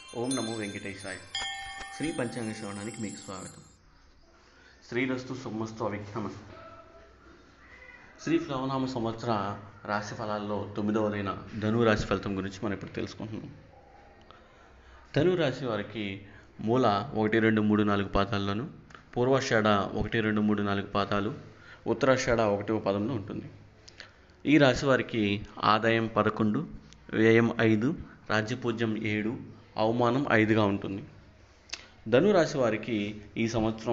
ఓం నమో వెంకటేశాయ శ్రీ పంచాంగ శ్రవణానికి మీకు స్వాగతం శ్రీరస్తు సుమస్తు అవిఘ్నమస్తు శ్రీ ప్లవనామ సంవత్సర రాశి ఫలాల్లో తొమ్మిదవదైన ధను రాశి ఫలితం గురించి మనం ఇప్పుడు తెలుసుకుంటున్నాం ధను రాశి వారికి మూల ఒకటి రెండు మూడు నాలుగు పాదాల్లోను పూర్వాషాఢ ఒకటి రెండు మూడు నాలుగు పాదాలు ఉత్తరాషాఢ ఒకటవ పదంలో ఉంటుంది ఈ రాశి వారికి ఆదాయం పదకొండు వ్యయం ఐదు రాజ్యపూజ్యం ఏడు అవమానం ఐదుగా ఉంటుంది ధను రాశి వారికి ఈ సంవత్సరం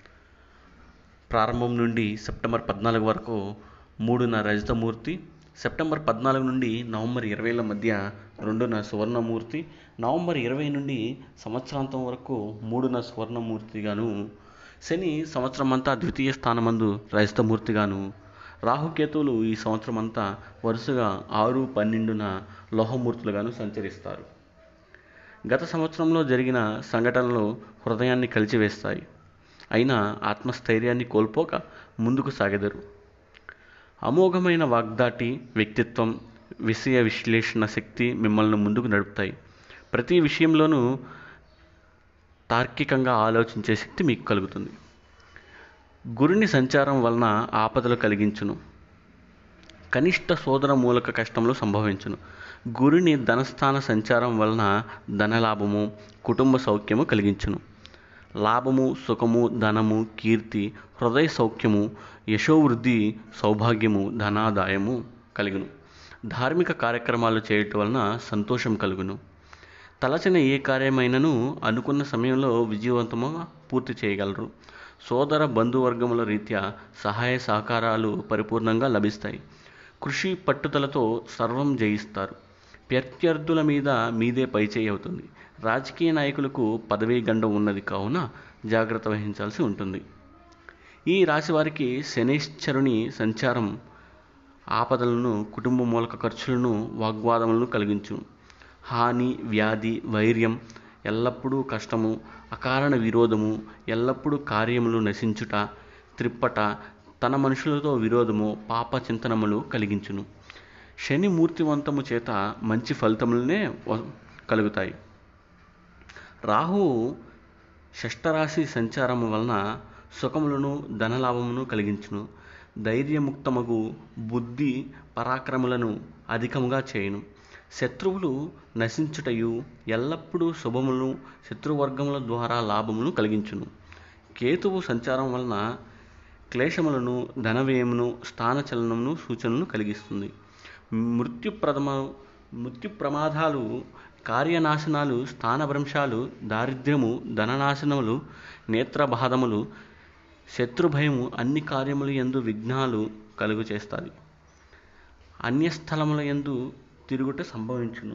ప్రారంభం నుండి సెప్టెంబర్ పద్నాలుగు వరకు మూడున రజతమూర్తి సెప్టెంబర్ పద్నాలుగు నుండి నవంబర్ ఇరవైల మధ్య రెండున సువర్ణమూర్తి నవంబర్ ఇరవై నుండి సంవత్సరాంతం వరకు మూడున సువర్ణమూర్తిగాను శని సంవత్సరం అంతా ద్వితీయ స్థానమందు రజతమూర్తిగాను రాహుకేతువులు ఈ సంవత్సరం అంతా వరుసగా ఆరు పన్నెండున లోహమూర్తులుగాను సంచరిస్తారు గత సంవత్సరంలో జరిగిన సంఘటనలు హృదయాన్ని కలిచివేస్తాయి అయినా ఆత్మస్థైర్యాన్ని కోల్పోక ముందుకు సాగెదరు అమోఘమైన వాగ్దాటి వ్యక్తిత్వం విషయ విశ్లేషణ శక్తి మిమ్మల్ని ముందుకు నడుపుతాయి ప్రతి విషయంలోనూ తార్కికంగా ఆలోచించే శక్తి మీకు కలుగుతుంది గురుని సంచారం వలన ఆపదలు కలిగించును కనిష్ట సోదర మూలక కష్టములు సంభవించును గురుని ధనస్థాన సంచారం వలన ధనలాభము కుటుంబ సౌఖ్యము కలిగించును లాభము సుఖము ధనము కీర్తి హృదయ సౌఖ్యము యశోవృద్ధి సౌభాగ్యము ధనాదాయము కలుగును ధార్మిక కార్యక్రమాలు చేయటం వలన సంతోషం కలుగును తలచిన ఏ కార్యమైనను అనుకున్న సమయంలో విజయవంతంగా పూర్తి చేయగలరు సోదర బంధువర్గముల రీత్యా సహాయ సహకారాలు పరిపూర్ణంగా లభిస్తాయి కృషి పట్టుదలతో సర్వం జయిస్తారు ప్రత్యర్థుల మీద మీదే పైచేయి అవుతుంది రాజకీయ నాయకులకు పదవీ గండం ఉన్నది కావున జాగ్రత్త వహించాల్సి ఉంటుంది ఈ రాశి వారికి శనేశ్వరుని సంచారం ఆపదలను కుటుంబ మూలక ఖర్చులను వాగ్వాదములను కలిగించును హాని వ్యాధి వైర్యం ఎల్లప్పుడూ కష్టము అకారణ విరోధము ఎల్లప్పుడూ కార్యములు నశించుట త్రిప్పట తన మనుషులతో విరోధము పాప చింతనములు కలిగించును శని మూర్తివంతము చేత మంచి ఫలితములనే వ- కలుగుతాయి రాహువు షష్టరాశి సంచారము వలన సుఖములను ధనలాభమును కలిగించును ధైర్యముక్తమగు బుద్ధి పరాక్రములను అధికముగా చేయును శత్రువులు నశించుటయు ఎల్లప్పుడూ శుభములను శత్రువర్గముల ద్వారా లాభమును కలిగించును కేతువు సంచారం వలన క్లేశములను ధనవ్యయమును స్థానచలనమును సూచనను కలిగిస్తుంది మృత్యుప్రథమ మృత్యు ప్రమాదాలు కార్యనాశనాలు స్థానభ్రంశాలు దారిద్ర్యము ధననాశనములు నేత్రబాధములు శత్రుభయము అన్ని కార్యములు ఎందు విఘ్నాలు కలుగు చేస్తాయి అన్యస్థలముల ఎందు తిరుగుట సంభవించును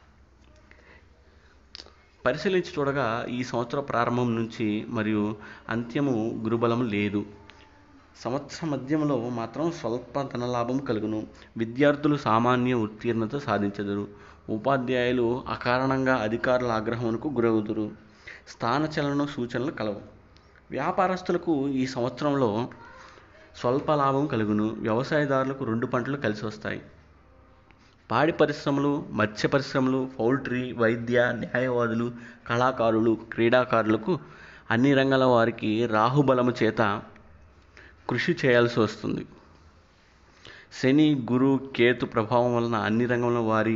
పరిశీలించి చూడగా ఈ సంవత్సర ప్రారంభం నుంచి మరియు అంత్యము గురుబలము లేదు సంవత్సర మధ్యంలో మాత్రం స్వల్ప ధనలాభం కలుగును విద్యార్థులు సామాన్య ఉత్తీర్ణత సాధించెదరు ఉపాధ్యాయులు అకారణంగా అధికారుల ఆగ్రహమునకు గురవుదురు స్థానచలన సూచనలు కలవు వ్యాపారస్తులకు ఈ సంవత్సరంలో స్వల్ప లాభం కలుగును వ్యవసాయదారులకు రెండు పంటలు కలిసి వస్తాయి పాడి పరిశ్రమలు మత్స్య పరిశ్రమలు పౌల్ట్రీ వైద్య న్యాయవాదులు కళాకారులు క్రీడాకారులకు అన్ని రంగాల వారికి రాహుబలము చేత కృషి చేయాల్సి వస్తుంది శని గురు కేతు ప్రభావం వలన అన్ని రంగంలో వారి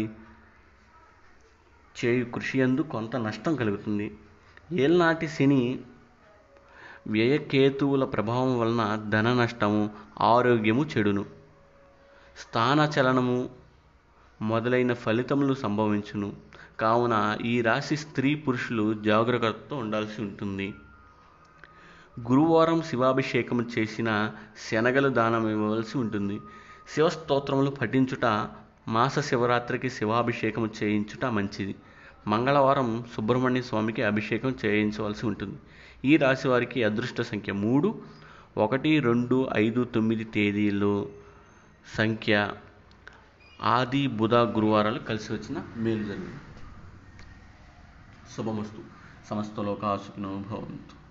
చేయు కృషి ఎందు కొంత నష్టం కలుగుతుంది ఏళ్ళనాటి శని వ్యయకేతువుల ప్రభావం వలన ధన నష్టము ఆరోగ్యము చెడును స్థానచలనము మొదలైన ఫలితములు సంభవించును కావున ఈ రాశి స్త్రీ పురుషులు జాగ్రత్తతో ఉండాల్సి ఉంటుంది గురువారం శివాభిషేకం చేసిన శనగలు దానం ఇవ్వవలసి ఉంటుంది శివస్తోత్రములు పఠించుట మాస శివరాత్రికి శివాభిషేకం చేయించుట మంచిది మంగళవారం సుబ్రహ్మణ్య స్వామికి అభిషేకం చేయించవలసి ఉంటుంది ఈ రాశి వారికి అదృష్ట సంఖ్య మూడు ఒకటి రెండు ఐదు తొమ్మిది తేదీల్లో సంఖ్య ఆది బుధ గురువారాలు కలిసి వచ్చిన మేలు జరిగింది శుభమస్తు సమస్త లోకా సుఖినో భవంతు